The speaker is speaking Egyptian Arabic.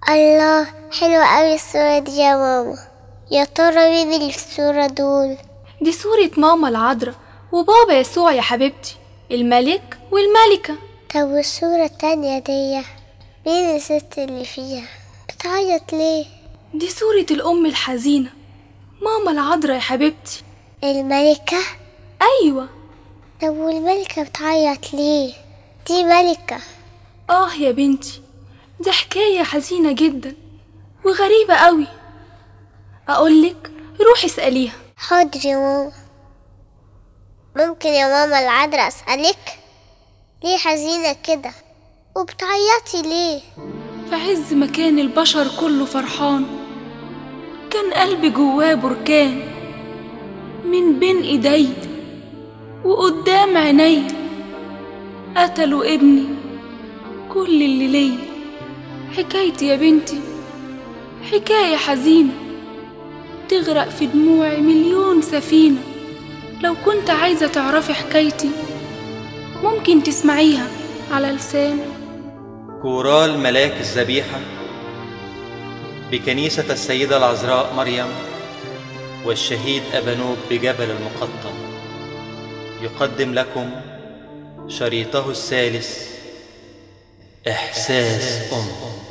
الله حلوة أوي الصورة دي يا ماما يا ترى مين اللي في الصورة دول دي صورة ماما العذراء وبابا يسوع يا حبيبتي الملك والملكة طب والصورة التانية دي مين الست اللي فيها بتعيط ليه دي صورة الأم الحزينة ماما العذراء يا حبيبتي الملكة أيوة طب والملكة بتعيط ليه دي ملكة آه يا بنتي دي حكاية حزينة جدا وغريبة قوي أقولك روحي اسأليها حاضر يا ماما ممكن يا ماما العذراء أسألك ليه حزينة كده وبتعيطي ليه في عز ما كان البشر كله فرحان كان قلبي جواه بركان من بين ايدي وقدام عيني قتلوا ابني كل اللي ليا حكايتي يا بنتي حكاية حزينة تغرق في دموعي مليون سفينة لو كنت عايزة تعرفي حكايتي ممكن تسمعيها على لسان كورال ملاك الذبيحة بكنيسة السيدة العذراء مريم والشهيد أبانوب بجبل المقطم يقدم لكم شريطه الثالث إحساس أم